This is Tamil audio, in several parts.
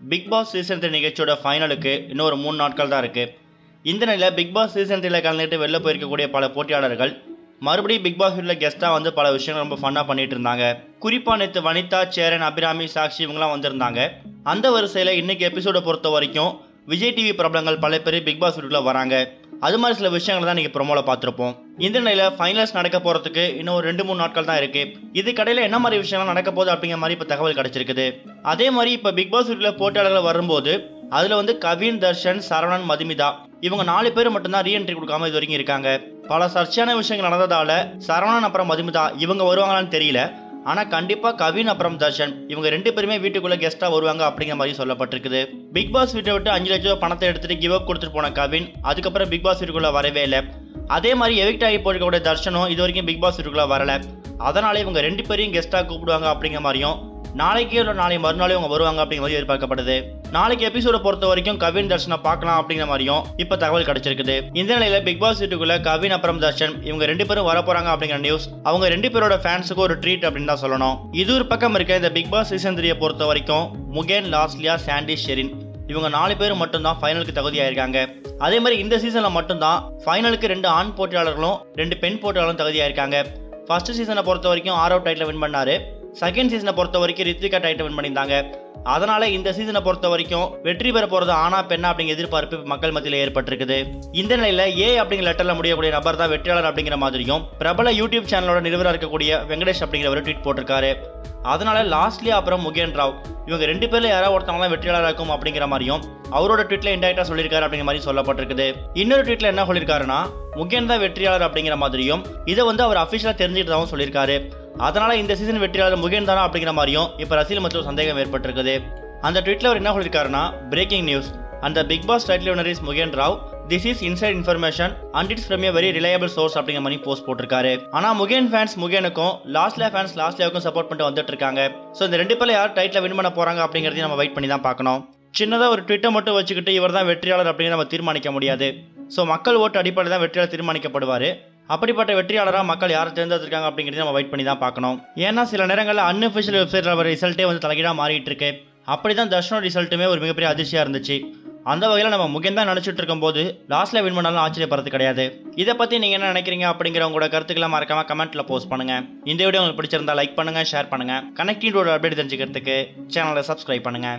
பிக் பாஸ் சீசன் த்ரீ நிகழ்ச்சியோட ஃபைனலுக்கு இன்னும் ஒரு மூணு நாட்கள் தான் இருக்குது இந்த நிலையில் பிக் பாஸ் சீசன் த்ரீல கலந்துட்டு வெளில போயிருக்கக்கூடிய பல போட்டியாளர்கள் மறுபடியும் பிக் பாஸ் வீட்டில் கெஸ்ட்டாக வந்து பல விஷயங்கள் ரொம்ப ஃபன்னாக பண்ணிட்டு இருந்தாங்க குறிப்பாக நேற்று வனிதா சேரன் அபிராமி சாக்ஷி இவங்கலாம் வந்திருந்தாங்க அந்த வரிசையில் இன்னைக்கு எபிசோடை பொறுத்த வரைக்கும் விஜய் டிவி பிரபலங்கள் பல பேர் பிக் பாஸ் வீட்டுக்குள்ள வராங்க அது மாதிரி சில விஷயங்கள் தான் நீங்கள் ப்ரொமோல பார்த்துருப்போம் இந்த நிலையில் ஃபைனல்ஸ் நடக்க போகிறதுக்கு இன்னும் ஒரு ரெண்டு மூணு நாட்கள் தான் இருக்கு இது கடையில் என்ன மாதிரி விஷயங்கள் நடக்க போகுது அப்படிங்கிற மாதிரி இப்போ தகவல் கிடைச்சிருக்குது அதே மாதிரி இப்போ பிக் பாஸ் வீட்டில் போட்டியாளர்கள் வரும்போது அதில் வந்து கவின் தர்ஷன் சரவணன் மதுமிதா இவங்க நாலு பேர் மட்டும்தான் ரீஎன்ட்ரி கொடுக்காம இது வரைக்கும் இருக்காங்க பல சர்ச்சையான விஷயங்கள் நடந்ததால சரவணன் அப்புறம் மதுமிதா இவங்க வருவாங்களான்னு தெரியல ஆனா கண்டிப்பா கவின் அப்புறம் தர்ஷன் இவங்க ரெண்டு பேருமே வீட்டுக்குள்ள கெஸ்டா வருவாங்க அப்படிங்கிற மாதிரி சொல்லப்பட்டிருக்குது பிக் பாஸ் வீட்டை விட்டு அஞ்சு லட்சம் ரூபாய் பணத்தை எடுத்துட்டு கிவ் அப் கொடுத்துட்டு போன கவின் அதுக்கப்புறம் பிக் பாஸ் வீட்டுக்குள்ள வரவே இல்லை அதே மாதிரி எவிக்ட் ஆகி போயிருக்கக்கூடிய தர்ஷனும் இது வரைக்கும் பிக் பாஸ் வீட்டுக்குள்ள வரல அதனால இவங்க ரெண்டு பேரையும் கெஸ்டா கூப்பிடுவாங்க அப்படிங்கிற மாதிரியும் நாளைக்கு இல்லை நாளை மறுநாளே அவங்க வருவாங்க அப்படிங்கிற மாதிரி எதிர்பார்க்கப்படுது நாளைக்கு எபிசோட பொறுத்த வரைக்கும் கவின் தர்ஷனை பார்க்கலாம் அப்படிங்கிற மாதிரியும் இப்போ தகவல் கிடைச்சிருக்குது இந்த நிலையில பிக் பாஸ் வீட்டுக்குள்ள கவின் அப்புறம் தர்ஷன் இவங்க ரெண்டு பேரும் வர போறாங்க அப்படிங்கிற நியூஸ் அவங்க ரெண்டு பேரோட ஃபேன்ஸுக்கு ஒரு ட்ரீட் அப்படின்னு தான் சொல்லணும் இது ஒரு பக்கம் இருக்க இந்த பிக் பாஸ் சீசன் த்ரீயை பொறுத்த வரைக்கும் முகேன் லாஸ்லியா சாண்டி ஷெரின் இவங்க நாலு பேரும் மட்டும்தான் ஃபைனலுக்கு தகுதியாயிருக்காங்க அதே மாதிரி இந்த சீசன்ல மட்டும்தான் ஃபைனலுக்கு ரெண்டு ஆண் போட்டியாளர்களும் ரெண்டு பெண் போட்டியாளரும் தகுதியாயிருக்காங்க ஃபர்ஸ்ட் சீசனை பொறுத்த வரைக்கும் ஆர் அவுட் டைட்டில் வின் பண்ணாரு செகண்ட் சீசனை பொறுத்த வரைக்கும் ரித்விகா டைட்டில் வின் பண்ணியிருந்தாங்க அதனால இந்த சீசனை பொறுத்த வரைக்கும் வெற்றி பெற போறது ஆனா பெண்ணா அப்படிங்கிற எதிர்பார்ப்பு மக்கள் மத்தியில் ஏற்பட்டிருக்குது இந்த நிலையில ஏ அப்படிங்கிற லெட்டர்ல முடியக்கூடிய நபர் தான் வெற்றியாளர் அப்படிங்கிற மாதிரியும் பிரபல யூடியூப் சேனலோட நிறுவனர் இருக்கக்கூடிய வெங்கடேஷ் அப்படிங்கிறவர் ட்வீட் போட்டிருக்காரு அதனால லாஸ்ட்லி அப்புறம் முகேன் ராவ் இவங்க ரெண்டு பேர்ல யாராவது ஒருத்தவங்க தான் வெற்றியாளராக இருக்கும் அப்படிங்கிற மாதிரியும் அவரோட ட்வீட்ல இன்டெரக்டா சொல்லியிருக்காரு அப்படிங்கிற மாதிரி சொல்லப்பட்டிருக்குது இன்னொரு ட்வீட்ல என்ன சொல்லியிருக்காருன்னா முகேன் தான் வெற்றியாளர் அப்படிங்கிற மாதிரியும் இதை வந்து அவர் அஃபிஷியலா தெரிஞ்சுக்கிட்டதாகவும் சொல்லியிருக்காரு அதனால இந்த சீசன் வெற்றியாளர் முகேன் தானா அப்படிங்கிற மாதிரியும் இப்போ ரசிகல் மத்தியில் சந்தேகம் ஏற்பட்டிருக்குது அந்த ட்வீட்ல அவர் என்ன சொல்லியிருக்காருன்னா பிரேக்கிங் நியூஸ் அந்த Bigg Boss title winner is Mugen Rao this is inside information and it's from a very reliable source அப்படிங்கிற மாதிரி போஸ்ட் போட்டிருக்காரு ஆனா முகேன் ஃபேன்ஸ் முகேனுக்கும் லாஸ்ட்ல ஃபேன்ஸ் லாஸ்ட்லேவுக்கும் சப்போர்ட் பண்ணிட்டு வந்துட்டு இருக்காங்க ஸோ இந்த ரெண்டு பேர்ல யார் டைட்டில் வின் பண்ண போறாங்க அப்படிங்கிறதையும் நம்ம வெயிட் பண்ணி தான் பார்க்கணும் சின்னதாக ஒரு ட்விட்டை மட்டும் வச்சுக்கிட்டு இவர் தான் வெற்றியாளர் அப்படின்னு நம்ம தீர்மானிக்க முடியாது ஸோ மக்கள் ஓட்டு அடிப்படையில் தான் வெற்றியாளர் தீர்மானிக்கப்படுவார் அப்படிப்பட்ட வெற்றியாளராக மக்கள் யாரை தேர்ந்தெடுத்திருக்காங்க அப்படிங்கிறத நம்ம வெயிட் பண்ணி தான் பார்க்கணும் ஏன்னா சில நேரங்களில் அன்அஃபிஷியல் வெப்சைட்டில் வர ரிசல்ட்டே வந்து தலைகீழாக மாறிட்டு இருக்கு அப்படி தான் தர்ஷனோட ரிசல்ட்டுமே ஒரு மிகப்பெரிய அதிர்ச்சியாக இருந்துச்சு அந்த வகையில் நம்ம முகேன் தான் நினச்சிட்டு இருக்கும்போது லாஸ்ட்டில் வின் பண்ணாலும் ஆச்சரியப்படுறது கிடையாது இதை பற்றி நீங்கள் என்ன நினைக்கிறீங்க அப்படிங்கிற உங்களோட கருத்துக்களை மறக்காம கமெண்ட்டில் போஸ்ட் பண்ணுங்க இந்த வீடியோ உங்களுக்கு பிடிச்சிருந்தா லைக் பண்ணுங்க ஷேர் பண்ணுங்க கனெக்டிவோட அப்டேட் தெரிஞ்சுக்கிறதுக்கு சேனலை சப்ஸ்கிரைப் பண்ணுங்க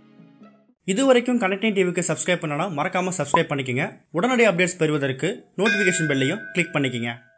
இது வரைக்கும் கனெக்டிங் டிவிக்கு சப்ஸ்கிரைப் பண்ணனா மறக்காமல் சப்ஸ்கிரைப் பண்ணிக்கங்க உடனடி அப்டேட்ஸ் பெறுவதற்கு நோட்டிஃபிகேஷன் பெல்லையும் கிளிக் பண்ணிக்கங்க